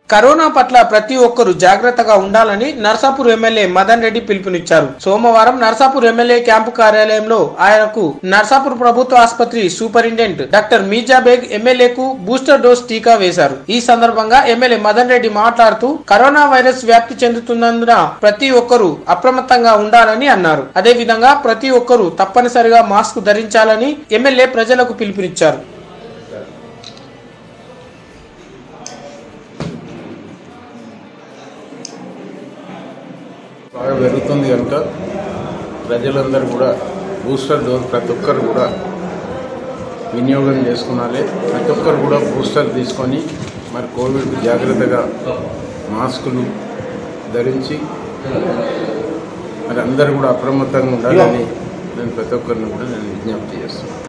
corona పట్ల ప్రతి ఒక్కరూ జాగ్రత్తగా ఉండాలని నర్సాపూర్ ఎమ్మెల్యే మదన్ రెడ్డి పిలుపునిచ్చారు సోమవారం నర్సాపూర్ ఎమ్మెల్యే క్యాంపు కార్యాలయంలో ఆయనకు నర్సాపూర్ ప్రభుత్వ ఆసుపత్రి సూపరింటెండెంట్ డాక్టర్ మీజా బేగ్ ఎమ్మెల్యేకు బూస్టర్ డోస్ టీకా వేశారు ఈ సందర్భంగా ఎమ్మెల్యే మదన్ రెడ్డి మాట్లాడుతూ కరోనా వైరస్ వ్యాప్తి చెందుతున్నందున ప్రతి ఒక్కరూ అప్రమత్తంగా ఉండాలని అన్నారు అదే విధంగా ప్రతి ఒక్కరూ తప్పనిసరిగా మాస్క్ ధరించాలని ఎమ్మెల్యే ప్రజలకు పిలుపునిచ్చారు బాగా పెరుగుతుంది కనుక ప్రజలందరూ కూడా బూస్టర్ డోస్ ప్రతి ఒక్కరు కూడా వినియోగం చేసుకునాలి ప్రతి ఒక్కరు కూడా బూస్టర్ తీసుకొని మరి కోవిడ్ జాగ్రత్తగా మాస్కులు ధరించి మరి అందరూ కూడా అప్రమత్తంగా ఉండాలని నేను ప్రతి ఒక్కరిని కూడా నేను విజ్ఞప్తి చేస్తున్నాను